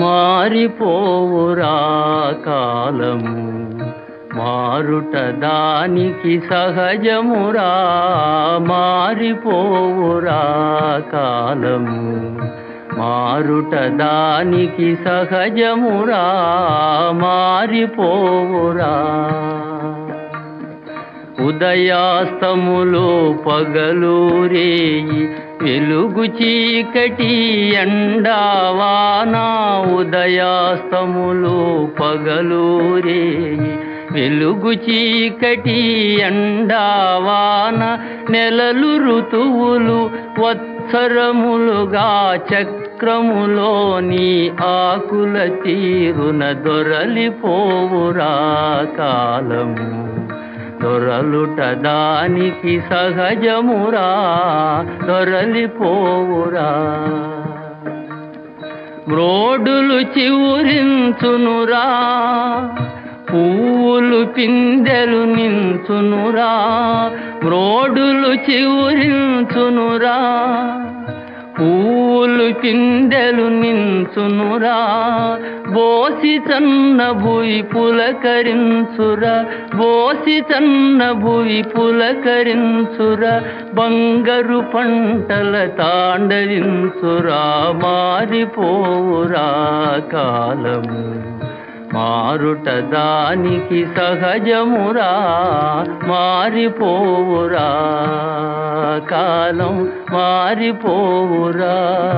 మారిపోవురా కాలము మారుట దానికి సహజమురా మారిపోవురా కాలము మారుట దానికి సహజమురా మారిపోవురా ఉదయాస్తములో పగలు రేయి వెలుగు చీకటి ఎండావానా ఉదయాస్తములో పగలు రేయి వెలుగు చీకటి ఎండావాన నెలలు ఋతువులు వత్సరములుగా చక్రములోని ఆకుల తీరున దొరలిపోవురా కాలము దొరలుట దానికి సహజమురా దొరలిపోవురా మ్రోడులు చివురించునురా పువ్వులు పిందెలు నించునురా మ్రోడులు చివురించునురా పూలు పిందెలు నించునురా బోసి చన్న భూయి పులకరించురా బోసి చన్న భూయి పులకరించురా బంగారు పంటల తాండవించురా మారిపోవురా కాలము మారుట దానికి సహజమురా మారిపోవురా కాలం మారిపోవురా